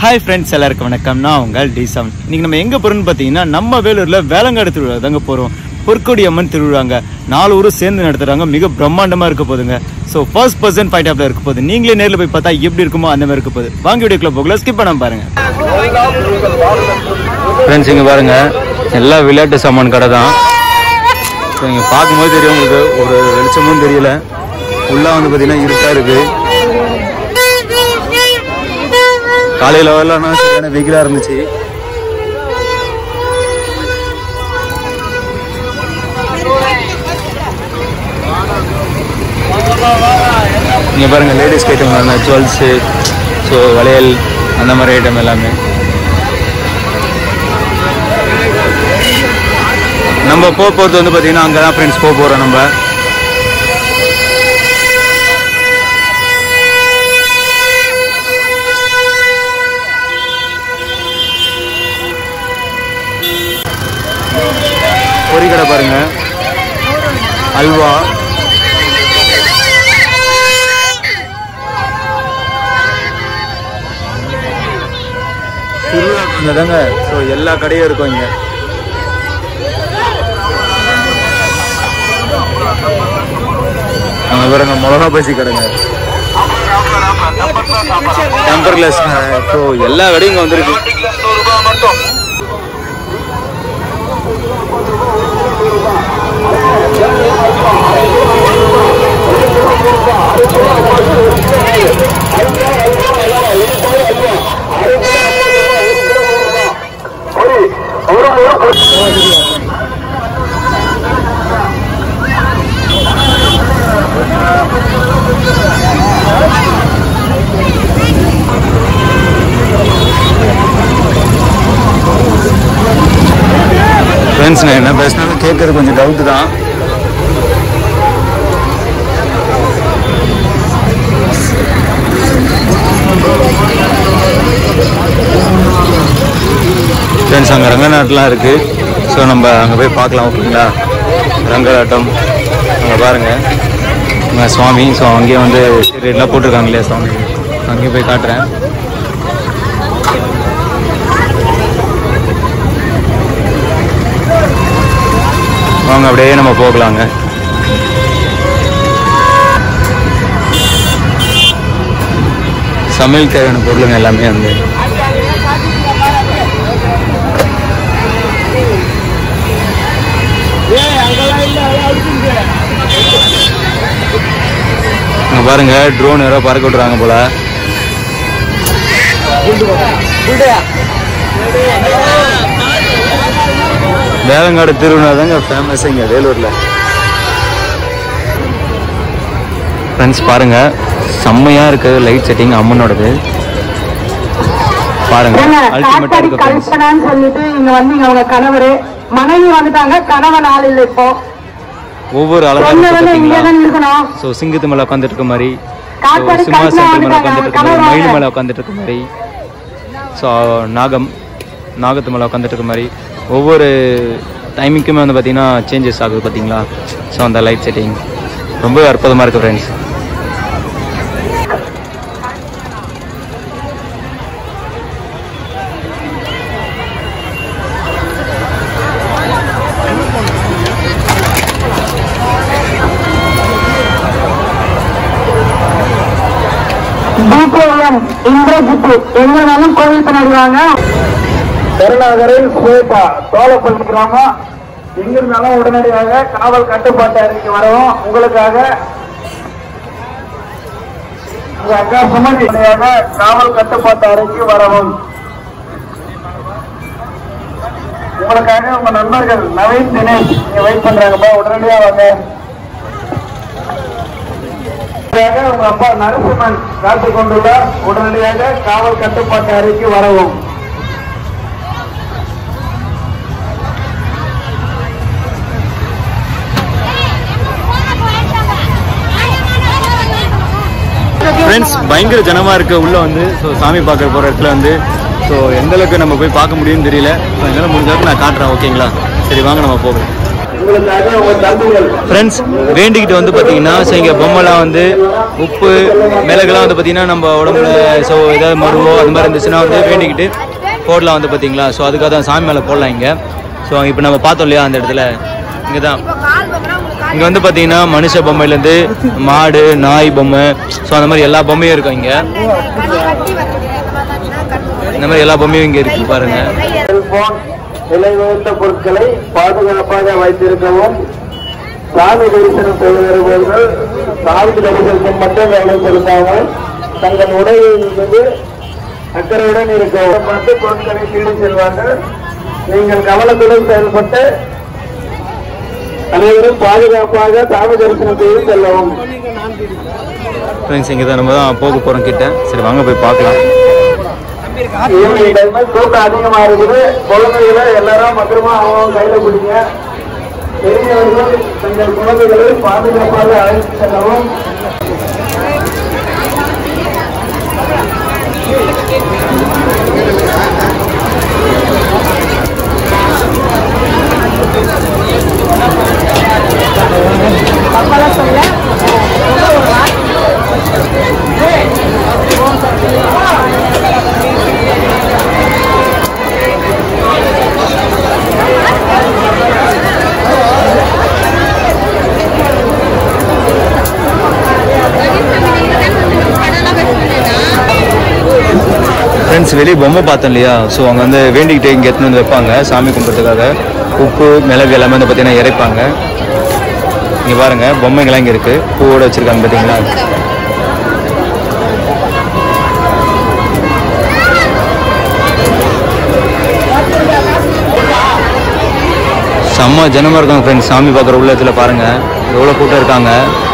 hi friends எல்லாருக்கும் வணக்கம் நான் உங்கள் டி செவன் இன்னைக்கு நம்ம எங்கே போகிறோம்னு பார்த்தீங்கன்னா நம்ம வேலூரில் வேலங்காடு திருவிழா தாங்க போகிறோம் பொற்கொடி அம்மன் திருவிழாங்க நாலு ஊரும் சேர்ந்து நடத்துகிறாங்க மிக பிரம்மாண்டமாக இருக்க போதுங்க ஸோ ஃபர்ஸ்ட் பர்சன் பாயிண்ட் ஆஃப்ல இருக்க போகுது நீங்களே நேரில் போய் பார்த்தா எப்படி இருக்குமோ அந்த மாதிரி இருக்க போகுது வாங்க வீடியோக்குள்ள போகல ஸ்கிப் பண்ணாம பாருங்க ஃப்ரெண்ட்ஸ் இங்கே பாருங்க எல்லா விளையாட்டு சாமான் கடை தான் ஸோ இங்கே பார்க்கும்போது தெரியும் உங்களுக்கு ஒரு வெளிச்சமும் தெரியல உள்ளே வந்து பார்த்தீங்கன்னா இருட்டாக இருக்குது காலையில் வரலாம்னா சரியான வெயிலாக இருந்துச்சு இங்கே பாருங்க லேடிஸ் ஐட்டம் ஜுவல்ஸு ஸோ வளையல் அந்த மாதிரி ஐட்டம் எல்லாமே நம்ம போக போகிறது வந்து பார்த்தீங்கன்னா அங்கே தான் ஃப்ரெண்ட்ஸ் போக போகிறோம் நம்ம பொரிக்கடை பாருங்க அல்வா திருவிழா தாங்க ஸோ எல்லா கடையும் இருக்கும் இங்க அங்க பாருங்க மிளகா பஜ்ஜி கடைங்க டெம்பர் கிளாஸ் ஸோ எல்லா கடையும் இங்க வந்திருக்கு ஃப்ரெண்ட்ஸ் நான் என்ன பேசினாலும் கேட்கறது கொஞ்சம் டவுட் தான் ஃப்ரெண்ட்ஸ் அங்கே ரங்கநாட்டெலாம் இருக்குது ஸோ நம்ம அங்கே போய் பார்க்கலாம் ஓகேங்களா ரங்கநாட்டம் அங்கே பாருங்கள் அங்கே சுவாமி ஸோ அங்கேயே வந்து ரேட்லாம் போட்டிருக்காங்க இல்லையா சுவாமி அங்கேயே போய் காட்டுறேன் வாங்க அப்படியே நம்ம போகலாங்க சமையல் தேவையான பொருளுங்க எல்லாமே வந்து அங்க பாருங்க ட்ரோன் யாரோ பறக்க விட்டுறாங்க போல வேலங்காடு திருவிழா தாங்க ஃபேமஸ் இங்க வேலூர்ல ஃப்ரெண்ட்ஸ் பாருங்க செம்மையா இருக்கு லைட் செட்டிங் அம்மனோடது பாருங்க அல்டிமேட்டா காத்தாடி இருக்கு ஃப்ரெண்ட்ஸ் கல்பனான்னு சொல்லிட்டு இங்க வந்து இங்க அவங்க கணவர் மனைவி வந்துட்டாங்க கணவன் ஆள் இல்லை இப்போ ஒவ்வொரு அலங்காரம் பொண்ணு வந்து பார்த்தீங்களா இங்கதான் இருக்கணும் ஸோ சிங்கத்து மேலே உட்காந்துட்டு இருக்க மாதிரி ஸோ காத்தாடி சிம்மாசனத்து மேலே கல்பனா உட்காந்துட்டு இருக்க மாதிரி வந்துட்டாங்க, மயில் கனவு மேலே உட்காந்துட்டு இருக்க மாதிரி ஸோ நாகம் நாகத்து மேலே உட்காந்துட்டு இருக்க மாதிரி ஒவ்வொரு டைமிங்க்குமே வந்து பார்த்தீங்கன்னா சேஞ்சஸ் ஆகுது பார்த்தீங்களா ஸோ அந்த லைட் செட்டிங் ரொம்ப அற்புதமாக இருக்குது ஃப்ரெண்ட்ஸ் டிகேஎம் இந்திரஜித் எங்க வேணாலும் கோவில் பின்னாடி வாங்க கருணாகரில் சுவேதா சோழப்பள்ளி கிராமம் எங்கிருந்தாலும் உடனடியாக காவல் கட்டுப்பாட்டு அறிக்கை வரவும் உங்களுக்காக உங்க அக்கா சுமதி உடனடியாக காவல் கட்டுப்பாட்டு அறிக்கை வரவும் உங்களுக்காக உங்க நண்பர்கள் நவீன் தினேஷ் நீங்க வெயிட் பண்றாங்கப்பா உடனடியா வாங்க உடனடியாக உங்க அப்பா நரசிம்மன் காத்துக் கொண்டுள்ளார் உடனடியாக காவல் கட்டுப்பாட்டு அறிக்கை வரவும் ஃப்ரெண்ட்ஸ் பயங்கர ஜனமாக இருக்கு உள்ளே வந்து ஸோ சாமி பார்க்க போகிற இடத்துல வந்து ஸோ எந்த அளவுக்கு நம்ம போய் பார்க்க முடியும்னு தெரியல ஸோ என்னால் முடிஞ்ச அளவுக்கு நான் காட்டுறேன் ஓகேங்களா சரி வாங்க நம்ம போகலாம் உங்களுக்காக உங்க தம்பிகள் ஃப்ரெண்ட்ஸ் வேண்டிக்கிட்டு வந்து பார்த்தீங்கன்னா ஸோ இங்கே பொம்மைலாம் வந்து உப்பு மிளகுலாம் வந்து பார்த்தீங்கன்னா நம்ம உடம்புல ஸோ ஏதாவது மருவோ அது மாதிரி இருந்துச்சுன்னா வந்து வேண்டிக்கிட்டு போடலாம் வந்து பார்த்தீங்களா ஸோ அதுக்காக தான் சாமி மேலே போடலாம் இங்கே ஸோ இப்போ நம்ம பார்த்தோம் இல்லையா அந்த இடத்துல இங்கே தான் இங்கே வந்து பார்த்தீங்கன்னா மனுஷ பொம்மையிலேருந்து மாடு நாய் பொம்மை ஸோ அந்த மாதிரி எல்லா பொம்மையும் இருக்கும் இங்கே இந்த மாதிரி எல்லா பொம்மையும் இங்கே இருக்கு பாருங்க செல்போன் விலை உயர்ந்த பொருட்களை பாதுகாப்பாக வைத்திருக்கவும் சாமி தரிசனம் செய்து வருபவர்கள் சாமி தரிசனத்தை மட்டும் கவனம் செலுத்தாமல் தங்கள் உடையை மீது அக்கறையுடன் இருக்கவும் மற்ற பொருட்களை கீழே செல்வார்கள் நீங்கள் கவனத்துடன் செயல்பட்டு அனைவரும் பாதுகாப்பாக சாமி தரிசனம் செய்து செல்லவும் ஃப்ரெண்ட்ஸ் இங்கே தான் நம்ம தான் போக போகிறோம் கிட்ட சரி வாங்க போய் பார்க்கலாம் ஈவினிங் டைம்ல கூட்டம் அதிகமா இருக்குது குழந்தைகளை எல்லாரும் பத்திரமா அவங்க கையில பிடிங்க பெரியவர்கள் தங்கள் குழந்தைகளை பாதுகாப்பாக அழைத்து செல்லவும் ஃப்ரெண்ட்ஸ் வெளியே பொம்மை பார்த்தோம் இல்லையா ஸோ அவங்க வந்து வேண்டிக்கிட்டு இங்கே எடுத்துன்னு வந்து வைப்பாங்க சாமி கும்பிட்றதுக்காக உப்பு மிளகு எல்லாமே வந்து பார்த்தீங்கன்னா இறைப்பாங்க இங்கே பாருங்க பொம்மைங்களாம் இங்கே இருக்குது பூவோட வச்சுருக்காங்க பார்த்தீங்களா செம்ம ஜனமாக இருக்காங்க ஃப்ரெண்ட்ஸ் சாமி பார்க்குற உள்ளத்துல பாருங்க எவ்வளோ கூட்டம் இருக்காங்க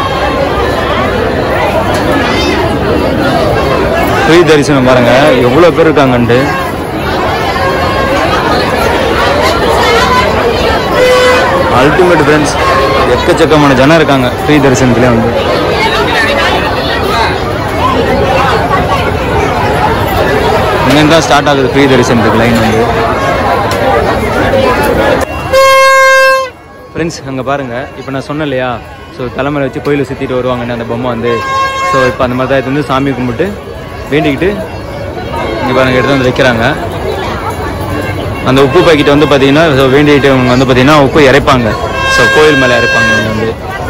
ஃப்ரீ தரிசனம் பாருங்க எவ்வளோ பேர் இருக்காங்கன்ட்டு அல்டிமேட் ஃப்ரெண்ட்ஸ் எக்கச்சக்கமான ஜனம் இருக்காங்க ஃப்ரீ தரிசனத்துலேயே வந்து இங்கேருந்து தான் ஸ்டார்ட் ஆகுது ஃப்ரீ தரிசனத்துக்கு லைன் வந்து ஃப்ரெண்ட்ஸ் அங்கே பாருங்கள் இப்போ நான் சொன்னேன் இல்லையா ஸோ தலைமையில் வச்சு கோயிலை சுற்றிட்டு வருவாங்கன்னு அந்த பொம்மை வந்து ஸோ இப்போ அந்த மாதிரி தான் இது வந்து சாமி கும்பிட்டு வேண்டிக்கிட்டு இங்கே பாருங்க எடுத்து வந்து வைக்கிறாங்க அந்த உப்பு பாக்கெட் வந்து பார்த்தீங்கன்னா ஸோ வேண்டிக்கிட்டு அவங்க வந்து பார்த்தீங்கன்னா உப்பு இறைப்பாங்க ஸோ கோயில் மேலே இறைப்பாங்க இங்க வந்து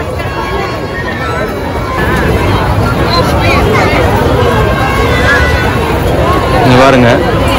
இங்கே பாருங்க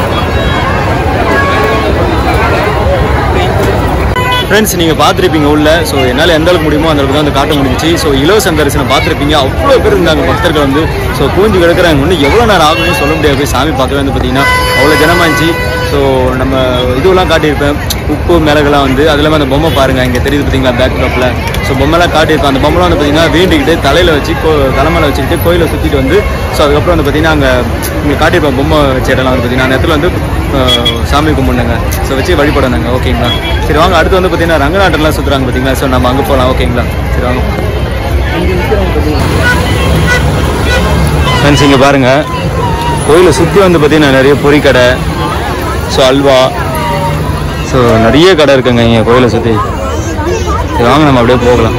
ஃப்ரெண்ட்ஸ் நீங்கள் பார்த்துருப்பீங்க உள்ள ஸோ என்னால் எந்த அளவுக்கு முடியுமோ அந்த அளவுக்கு தான் வந்து காட்ட முடிஞ்சிச்சு ஸோ இலவச தரிசனம் பார்த்துருப்பீங்க அவ்வளோ பேர் இருந்தாங்க பக்தர்கள் வந்து ஸோ கூஞ்சி கிடக்குறாங்க இன்னும் எவ்வளோ நேரம் ஆகும்னு சொல்ல முடியாது போய் சாமி பார்க்கவே வந்து பார்த்தீங்கன்னா அவ்வளோ ஜனமா இருந்துச்சு ஸோ நம்ம இதுவெல்லாம் காட்டியிருப்பேன் உப்பு மிளகுலாம் வந்து அது இல்லாமல் அந்த பொம்மை பாருங்க இங்கே தெரியுது பார்த்தீங்களா பேக் டாப்பில் ஸோ பொம்மைலாம் காட்டியிருக்கோம் அந்த பொம்மைலாம் வந்து பார்த்தீங்கன்னா வேண்டிக்கிட்டு தலையில் வச்சு கோ தலைமையில் வச்சுக்கிட்டு கோயிலை சுற்றிட்டு வந்து ஸோ அதுக்கப்புறம் வந்து பார்த்தீங்கன்னா அங்கே இங்கே காட்டியிருப்போம் பொம்மை வச்ச இடம்லாம் வந்து பார்த்தீங்கன்னா அந்த இடத்துல வந்து அஹ், சாமி கும்பிடுங்க ஸோ வச்சு வழிபடணுங்க ஓகேங்களா சரி வாங்க அடுத்து வந்து பார்த்தீங்கன்னா ரங்கநாட்டம்லாம் சுற்றுறாங்க பார்த்தீங்களா ஸோ நம்ம அங்கே போகலாம் ஓகேங்களா சரி வாங்க ஃப்ரெண்ட்ஸ் இங்கே பாருங்கள் கோயிலை சுற்றி வந்து பார்த்தீங்கன்னா நிறைய பொறி கடை ஸோ அல்வா ஸோ நிறைய கடை இருக்குங்க இங்கே கோயிலை சுற்றி சரி வாங்க நம்ம அப்படியே போகலாம்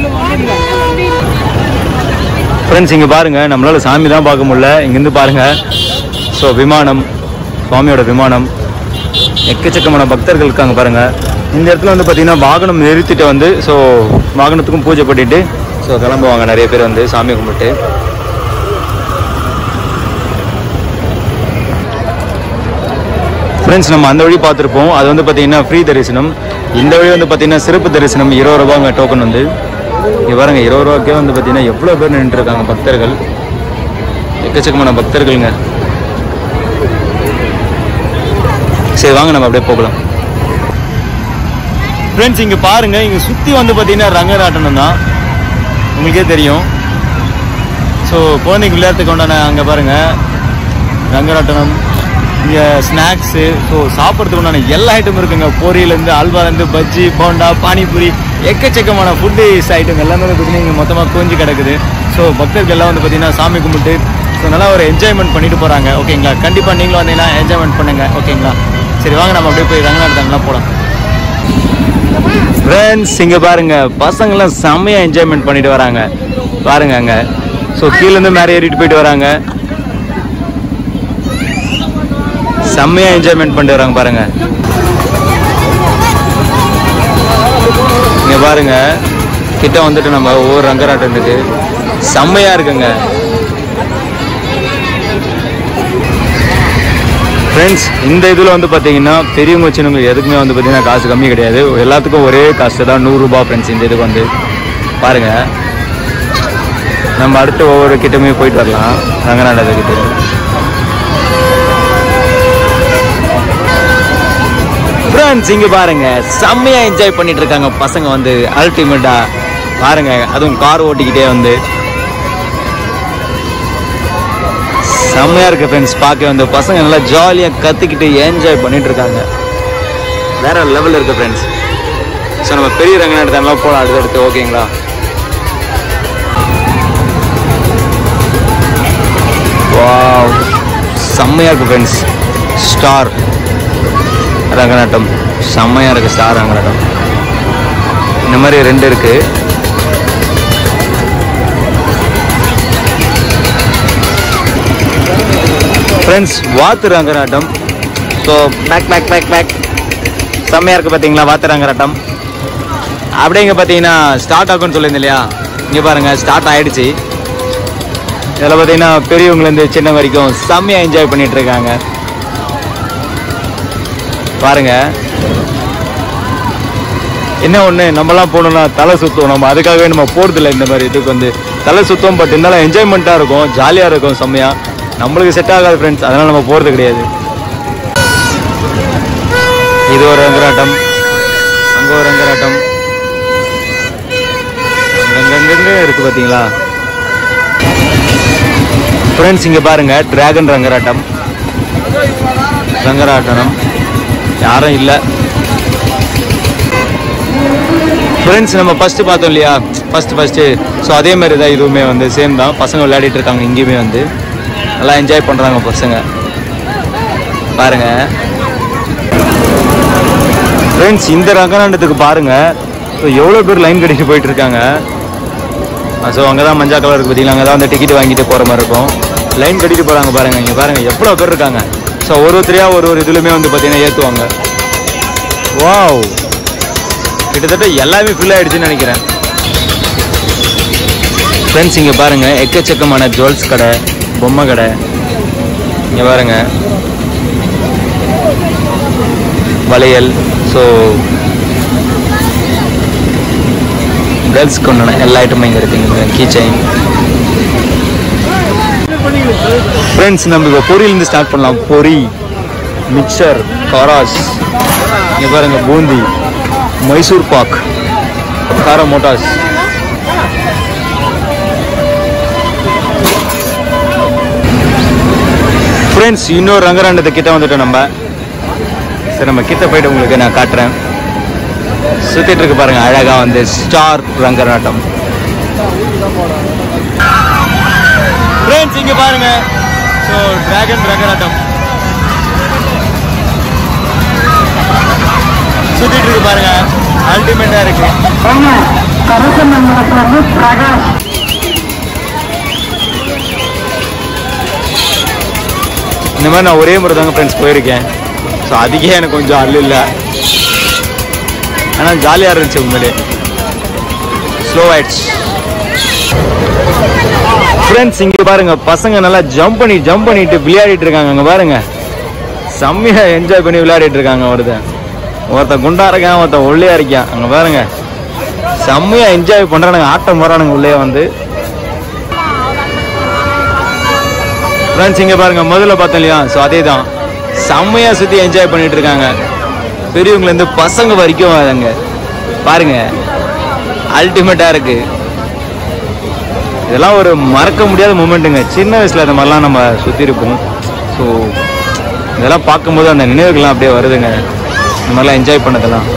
ஃப்ரெண்ட்ஸ் இங்கே பாருங்கள் நம்மளால் சாமி தான் பார்க்க முடியல இங்கேருந்து பாருங்கள் ஸோ விமானம் சுவாமியோட விமானம் எக்கச்சக்கமான பக்தர்கள் இருக்காங்க பாருங்கள் இந்த இடத்துல வந்து பார்த்தீங்கன்னா வாகனம் நிறுத்திட்டு வந்து ஸோ வாகனத்துக்கும் பூஜை பண்ணிட்டு ஸோ கிளம்புவாங்க நிறைய பேர் வந்து சாமி கும்பிட்டு ஃப்ரெண்ட்ஸ் நம்ம அந்த வழி பார்த்துருப்போம் அது வந்து பார்த்தீங்கன்னா ஃப்ரீ தரிசனம் இந்த வழி வந்து பார்த்தீங்கன்னா சிறப்பு தரிசனம் இருபது ரூபாங்க டோக்கன் வந்து இங்கே பாருங்க இருபது ரூபாய்க்கே வந்து பார்த்தீங்கன்னா எவ்வளோ பேர் நின்றுட்டு இருக்காங்க பக்தர்கள் எக்கச்சக்கமான பக்தர்கள்ங்க சரி வாங்க நம்ம அப்படியே போகலாம் ஃப்ரெண்ட்ஸ் இங்கே பாருங்க இங்கே சுற்றி வந்து பார்த்தீங்கன்னா ரங்கராட்டனம் தான் உங்களுக்கே தெரியும் ஸோ குழந்தைங்க விளையாட்டுக்கு உண்டான அங்கே பாருங்க ரங்கராட்டனம் இங்கே ஸ்நாக்ஸு ஸோ சாப்பிட்றதுக்கு உண்டான எல்லா ஐட்டமும் இருக்குங்க பொரியலேருந்து அல்வாலேருந்து பஜ்ஜி போண்டா பானிபூரி எக்கச்சக்கமான ஃபுட்டு ஐட்டம் எல்லாமே வந்து பார்த்தீங்கன்னா இங்கே மொத்தமாக குவிஞ்சு கிடக்குது ஸோ பக்தர்கள் எல்லாம் வந்து பார்த்தீங்கன்னா சாமி கும்பிட்டு ஸோ நல்லா ஒரு என்ஜாய்மெண்ட் பண்ணிட்டு போகிறாங்க ஓகேங்களா கண்டிப்பாக நீங்களும் வந்தீங்கன்னா என்ஜாய்மெண்ட் பண்ணுங்க ஓகேங்களா சரி வாங்க நம்ம அப்படியே போய் ரங்கநாட்டம்லாம் போகலாம் ஃப்ரெண்ட்ஸ் இங்க பாருங்க பசங்கெல்லாம் செம்மையா என்ஜாய்மெண்ட் பண்ணிட்டு வராங்க பாருங்க அங்க ஸோ கீழேருந்து மேலே ஏறிட்டு போயிட்டு வராங்க செம்மையா என்ஜாய்மெண்ட் பண்ணிட்டு வராங்க பாருங்க இங்க பாருங்க கிட்ட வந்துட்டு நம்ம ஒவ்வொரு ரங்கராட்டத்துக்கு செம்மையா இருக்குங்க ஃப்ரெண்ட்ஸ் இந்த இதில் வந்து பார்த்தீங்கன்னா பெரியவங்க சின்னவங்க எதுக்குமே வந்து பார்த்தீங்கன்னா காசு கம்மி கிடையாது எல்லாத்துக்கும் ஒரே காசு தான் நூறுரூபா ஃப்ரெண்ட்ஸ் இந்த இதுக்கு வந்து பாருங்க நம்ம அடுத்து ஒவ்வொரு கிட்டமே போயிட்டு வரலாம் ரங்கநாதகிட்ட ஃப்ரெண்ட்ஸ் இங்க பாருங்க செம்மையா என்ஜாய் பண்ணிட்டு இருக்காங்க பசங்க வந்து அல்டிமேட்டா பாருங்க அதுவும் கார் ஓட்டிக்கிட்டே வந்து செம்மையா இருக்கு ஃப்ரெண்ட்ஸ் பார்க்க வந்து பசங்க நல்லா ஜாலியா கத்திக்கிட்டு என்ஜாய் பண்ணிட்டு இருக்காங்க வேற லெவல் இருக்கு ஃப்ரெண்ட்ஸ் ஸோ நம்ம பெரிய ரங்கநாட்டெல்லாம் போகலாம் அடுத்தடுத்து ஓகேங்களா வாவ் செம்மையா இருக்கு ஃப்ரெண்ட்ஸ் ஸ்டார் ரங்கநாட்டம் செம்மையா இருக்கு ஸ்டார் ரங்கநாட்டம் இந்த மாதிரி ரெண்டு இருக்கு ஃப்ரெண்ட்ஸ் வாத்து ரங்கராட்டம் so back back back back செம்மையாக இருக்குது பார்த்தீங்களா வாத்து ரங்கராட்டம் அப்படியே இங்கே பார்த்தீங்கன்னா ஸ்டார்ட் ஆகும்னு சொல்லியிருந்தேன் இல்லையா இங்கே பாருங்கள் ஸ்டார்ட் ஆயிடுச்சு இதில் பார்த்தீங்கன்னா பெரியவங்கலேருந்து சின்ன வரைக்கும் செம்மையாக என்ஜாய் பண்ணிட்டு இருக்காங்க பாருங்க என்ன ஒன்று நம்மலாம் போகணும்னா தலை சுத்துவோம் நம்ம அதுக்காகவே நம்ம போகிறதில்ல இந்த மாதிரி இதுக்கு வந்து தலை சுத்தம் பட் இருந்தாலும் என்ஜாய்மெண்ட்டாக இருக்கும் ஜாலியாக இருக்கும் செம்மையாக நம்மளுக்கு செட் ஆகாது ஃப்ரெண்ட்ஸ் அதனால் நம்ம போகிறது கிடையாது இது ஒரு ரங்கராட்டம் அங்கே ஒரு ரங்கராட்டம் அங்கங்கங்க இருக்கு பார்த்தீங்களா ஃப்ரெண்ட்ஸ் இங்கே பாருங்க டிராகன் ரங்கராட்டம் ரங்கராட்டனம் யாரும் இல்லை ஃப்ரெண்ட்ஸ் நம்ம ஃபஸ்ட்டு பார்த்தோம் இல்லையா ஃபஸ்ட்டு ஃபஸ்ட்டு ஸோ அதே மாதிரி தான் இதுவுமே வந்து சேம் தான் பசங்க விளையாடிட்டு இருக்காங்க இங்கேயுமே வந்து நல்லா என்ஜாய் பண்ணுறாங்க பசங்க பாருங்க ஃப்ரெண்ட்ஸ் இந்த ரங்கநாண்டத்துக்கு பாருங்க ஸோ எவ்வளோ பேர் லைன் கட்டிட்டு போயிட்டு இருக்காங்க ஸோ அங்கே தான் மஞ்சள் கலர் இருக்கு பார்த்தீங்களா அங்கே தான் வந்து டிக்கெட் வாங்கிட்டு போகிற மாதிரி இருக்கும் லைன் கட்டிட்டு போகிறாங்க பாருங்க இங்கே பாருங்க எவ்வளோ பேர் இருக்காங்க ஸோ ஒரு ஒருத்தரையாக ஒரு ஒரு இதுலையுமே வந்து பார்த்தீங்கன்னா ஏற்றுவாங்க வாவ் கிட்டத்தட்ட எல்லாமே ஃபில் ஆயிடுச்சுன்னு நினைக்கிறேன் ஃப்ரெண்ட்ஸ் இங்கே பாருங்க எக்கச்சக்கமான ஜுவல்ஸ் கடை பொம்மை கடை இங்கே பாருங்க வளையல் ஸோ கேர்ள்ஸ்க்கு உண்டான எல்லா ஐட்டமும் இங்கே இருக்குங்க கீ செயின் ஃப்ரெண்ட்ஸ் நம்ம இப்போ பொரியிலேருந்து ஸ்டார்ட் பண்ணலாம் பொரி மிக்சர் காராஸ் இங்கே பாருங்க பூந்தி மைசூர் பாக் காரா மோட்டாஸ் ஃப்ரெண்ட்ஸ் இன்னொரு ரங்கராண்டத்தை கிட்ட வந்துட்டோம் நம்ம சரி நம்ம கிட்ட போயிட்டு உங்களுக்கு நான் காட்டுறேன் சுத்திட்டு இருக்கு பாருங்க அழகா வந்து ஸ்டார் ரங்கராட்டம் ஃப்ரெண்ட்ஸ் இங்க பாருங்க ஸோ டிராகன் ரங்கராட்டம் சுத்திட்டு இருக்கு பாருங்க அல்டிமேட்டா இருக்கு ஏங்க கரசன் நம்பரத்துல வந்து பிரகாஷ் இந்த மாதிரி நான் ஒரே முறை தாங்க ஃப்ரெண்ட்ஸ் போயிருக்கேன் ஸோ அதுக்கே எனக்கு கொஞ்சம் அல்ல இல்லை ஆனால் ஜாலியாக இருந்துச்சு உண்மையிலே ஸ்லோ ஆயிடுச்சு ஃப்ரெண்ட்ஸ் இங்கே பாருங்க பசங்க நல்லா ஜம்ப் பண்ணி ஜம்ப் பண்ணிட்டு விளையாடிட்டு இருக்காங்க அங்கே பாருங்க செம்மையா என்ஜாய் பண்ணி விளையாடிட்டு இருக்காங்க ஒருத்தன் ஒருத்தன் குண்டா இருக்கான் ஒருத்தன் ஒல்லியா இருக்கான் அங்கே பாருங்க செம்மையா என்ஜாய் பண்றானுங்க ஆட்டம் போறானுங்க உள்ளே வந்து ஃப்ரெண்ட்ஸ் இங்கே பாருங்க முதல்ல பார்த்தோம் இல்லையா ஸோ அதே தான் செம்மையா சுற்றி என்ஜாய் பண்ணிட்டு இருக்காங்க பெரியவங்கலேருந்து பசங்க வரைக்கும் அதுங்க பாருங்க அல்டிமேட்டாக இருக்கு இதெல்லாம் ஒரு மறக்க முடியாத மூமெண்ட்டுங்க சின்ன வயசில் இந்த மாதிரிலாம் நம்ம சுற்றி இருப்போம் ஸோ இதெல்லாம் பார்க்கும்போது அந்த நினைவுகள்லாம் அப்படியே வருதுங்க இந்த மாதிரிலாம் என்ஜாய் பண்ணதெல்லாம்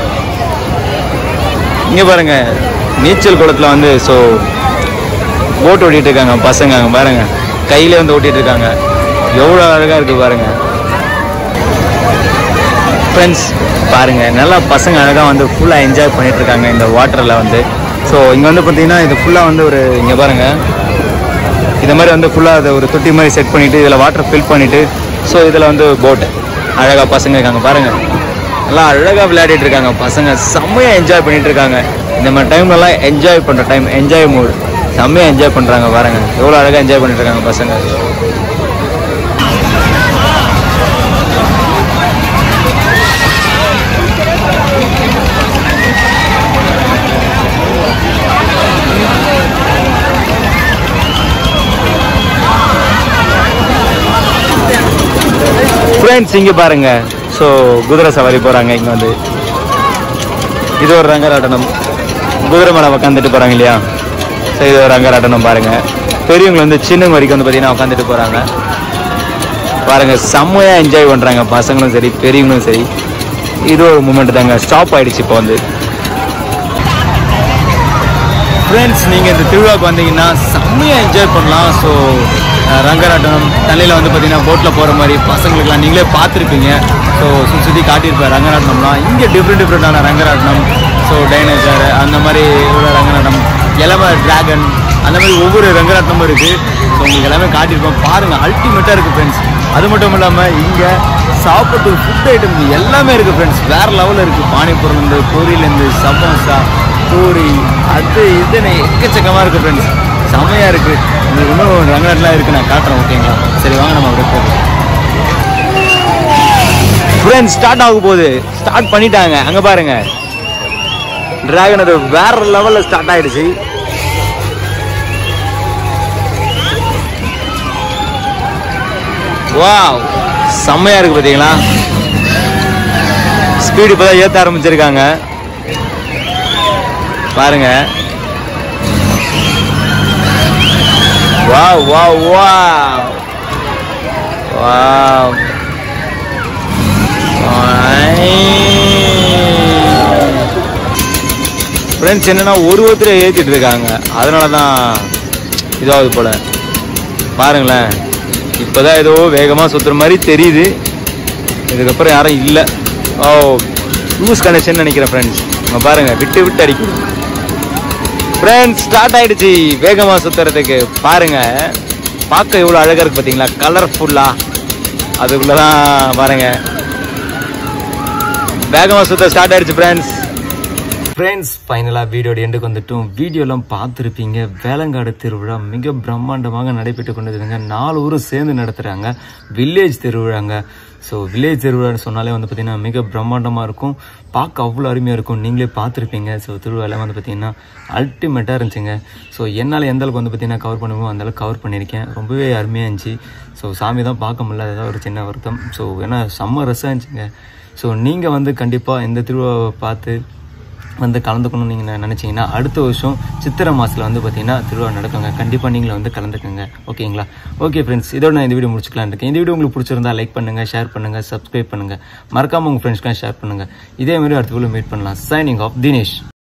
இங்கே பாருங்க நீச்சல் குளத்தில் வந்து ஸோ போட் ஓட்டிட்டு இருக்காங்க பசங்க அங்க பாருங்க கையில வந்து ஓட்டிட்டு இருக்காங்க எவ்வளோ அழகா இருக்கு பாருங்க ஃப்ரெண்ட்ஸ் பாருங்க நல்லா பசங்க அழகாக வந்து ஃபுல்லாக என்ஜாய் பண்ணிட்டு இருக்காங்க இந்த வாட்டரில் வந்து ஸோ இங்கே வந்து பார்த்தீங்கன்னா இது ஃபுல்லாக வந்து ஒரு இங்கே பாருங்க இந்த மாதிரி வந்து ஃபுல்லாக அதை ஒரு தொட்டி மாதிரி செட் பண்ணிட்டு இதில் வாட்டர் ஃபில் பண்ணிட்டு ஸோ இதில் வந்து போட் அழகாக பசங்க இருக்காங்க பாருங்க நல்லா அழகாக விளையாடிட்டு இருக்காங்க பசங்க செம்மையாக என்ஜாய் பண்ணிட்டு இருக்காங்க இந்த மாதிரி டைம்லலாம் என்ஜாய் பண்ணுற டைம் என்ஜாய் மூட் செம்மையாக என்ஜாய் பண்ணுறாங்க பாருங்க எவ்வளோ அழகாக என்ஜாய் பண்ணிட்டு இருக்காங்க பசங்க ஃப்ரெண்ட்ஸ் இங்கே பாருங்க ஸோ குதிரை சவாரி போகிறாங்க இங்கே வந்து இது ஒரு ரங்கராட்டனம் குதிரை மேலே உட்காந்துட்டு போகிறாங்க இல்லையா ஸோ இது ஒரு ரங்கராட்டனம் பாருங்க பெரியவங்க வந்து சின்னவங்க வரைக்கும் வந்து பார்த்தீங்கன்னா உட்காந்துட்டு போகிறாங்க பாருங்க செம்மையாக என்ஜாய் பண்ணுறாங்க பசங்களும் சரி பெரியவங்களும் சரி இது ஒரு மூமெண்ட் தாங்க ஸ்டாப் ஆயிடுச்சு இப்போ வந்து ஃப்ரெண்ட்ஸ் நீங்கள் இந்த திருவிழாவுக்கு வந்தீங்கன்னா செம்மையாக என்ஜாய் பண்ணலாம் ஸோ ரங்கராட்டனம் தண்ணியில் வந்து பார்த்தீங்கன்னா போட்டில் போகிற மாதிரி பசங்களுக்குலாம் நீங்களே பார்த்துருப்பீங்க ஸோ சுற்றி சுற்றி காட்டியிருப்பேன் ரங்கராட்டனம்லாம் இங்கே டிஃப்ரெண்ட் டிஃப்ரெண்ட்டான ரங்கராட்டனம் ஸோ டைனோசர் அந்த மாதிரி உள்ள ரங்கராட்டம் இளம டிராகன் அந்த மாதிரி ஒவ்வொரு ரங்கராட்டனமும் இருக்குது ஸோ உங்களுக்கு எல்லாமே காட்டியிருப்போம் பாருங்கள் அல்டிமேட்டாக இருக்குது ஃப்ரெண்ட்ஸ் அது மட்டும் இல்லாமல் இங்கே சாப்பிட்டு ஃபுட் ஐட்டம் எல்லாமே இருக்குது ஃப்ரெண்ட்ஸ் வேறு லெவலில் இருக்குது பானிபூரிலேருந்து பொரியிலேருந்து சமோசா பூரி அது இதுன்னு எக்கச்சக்கமாக இருக்குது ஃப்ரெண்ட்ஸ் செம்மையாக இருக்குது உங்களுக்கு இன்னும் ரங்கநாட்லாம் இருக்குது நான் காட்டுறேன் ஓகேங்களா சரி வாங்க நம்ம அப்படியே போகலாம் ஃப்ரெண்ட்ஸ் ஸ்டார்ட் ஆக போகுது ஸ்டார்ட் பண்ணிட்டாங்க அங்கே பாருங்க டிராகன் அது வேற லெவலில் ஸ்டார்ட் ஆயிடுச்சு வாவ் செம்மையா இருக்கு பாத்தீங்களா ஸ்பீடு இப்பதான் ஏத்த ஆரம்பிச்சிருக்காங்க பாருங்க wow wow wow wow friends என்னன்னா ஒரு ஒருத்தர் ஏற்றிட்டு இருக்காங்க அதனால தான் இதாகுது போல பாருங்களேன் இப்போதான் ஏதோ வேகமாக சுற்றுற மாதிரி தெரியுது இதுக்கப்புறம் யாரும் இல்லை ஓ லூஸ் கனெக்ஷன் நினைக்கிறேன் ஃப்ரெண்ட்ஸ் நம்ம பாருங்க விட்டு விட்டு அடிக்குது ஃப்ரெண்ட்ஸ் ஸ்டார்ட் ஆயிடுச்சு வேகமாக சுற்றுறதுக்கு பாருங்க பார்க்க எவ்வளோ அழகாக இருக்கு பார்த்தீங்களா கலர்ஃபுல்லாக அதுக்குள்ளே தான் பாருங்க வேகமாக சுத்த ஸ்டார்ட் ஆயிடுச்சு ஃப்ரெண்ட்ஸ் ஃப்ரெண்ட்ஸ் ஃபைனலாக வீடியோட எண்டுக்கு வந்துட்டோம் வீடியோலாம் பார்த்துருப்பீங்க வேலங்காடு திருவிழா மிக பிரம்மாண்டமாக நடைபெற்று கொண்டிருக்குங்க நாலு ஊரும் சேர்ந்து நடத்துகிறாங்க வில்லேஜ் திருவிழாங்க ஸோ வில்லேஜ் திருவிழான்னு சொன்னாலே வந்து பார்த்திங்கன்னா மிக பிரம்மாண்டமாக இருக்கும் பார்க்க அவ்வளோ அருமையாக இருக்கும் நீங்களே பார்த்துருப்பீங்க ஸோ திருவிழாலாம் வந்து பார்த்திங்கன்னா அல்டிமேட்டாக இருந்துச்சுங்க ஸோ என்னால் எந்த அளவுக்கு வந்து பார்த்திங்கன்னா கவர் பண்ணுமோ அந்த அளவுக்கு கவர் பண்ணியிருக்கேன் ரொம்பவே அருமையாக இருந்துச்சு ஸோ சாமி தான் பார்க்க முடியல அதுதான் ஒரு சின்ன வருத்தம் ஸோ ஏன்னா செம்ம ரசம் இருந்துச்சுங்க ஸோ நீங்கள் வந்து கண்டிப்பாக இந்த திருவிழாவை பார்த்து வந்து கலந்துக்கணும்னு நீங்கள் நினச்சிங்கன்னா அடுத்த வருஷம் சித்திரை மாதத்தில் வந்து பார்த்தீங்கன்னா திருவிழா நடக்குங்க கண்டிப்பாக நீங்களும் வந்து கலந்துக்கங்க ஓகேங்களா ஓகே ஃப்ரெண்ட்ஸ் இதோட நான் இந்த வீடியோ முடிச்சுக்கலாம் இருக்கேன் இந்த வீடியோ உங்களுக்கு பிடிச்சிருந்தா லைக் பண்ணுங்கள் ஷேர் பண்ணுங்கள் சப்ஸ்கிரைப் பண்ணுங்கள் மறக்காமல் உங்கள் ஃப்ரெண்ட்ஸ்க்கெலாம் ஷேர் பண்ணுங்கள் இதே மாதிரி அடுத்த வீடியோ மீட் பண்ணலாம் சைனிங் ஆஃப் தினேஷ்